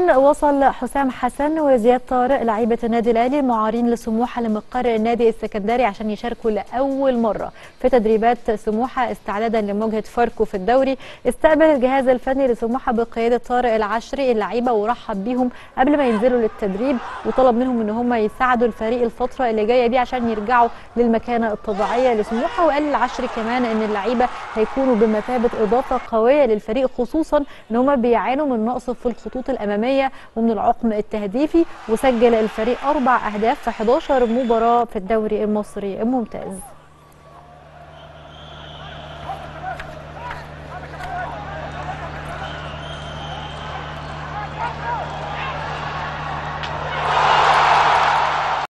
وصل حسام حسن وزياد طارق لعيبه النادي الاهلي المعارين لسموحه لمقر النادي السكندري عشان يشاركوا لاول مره في تدريبات سموحه استعدادا لمواجهه فاركو في الدوري استقبل الجهاز الفني لسموحه بقياده طارق العشري اللعيبه ورحب بيهم قبل ما ينزلوا للتدريب وطلب منهم ان هم يساعدوا الفريق الفتره اللي جايه دي عشان يرجعوا للمكانه الطبيعيه لسموحه وقال العشري كمان ان اللعيبه هيكونوا بمثابه اضافه قويه للفريق خصوصا ان هم بيعانوا من نقص في الخطوط الاماميه ومن العقم التهديفي وسجل الفريق اربع اهداف في 11 مباراه في الدوري المصري الممتاز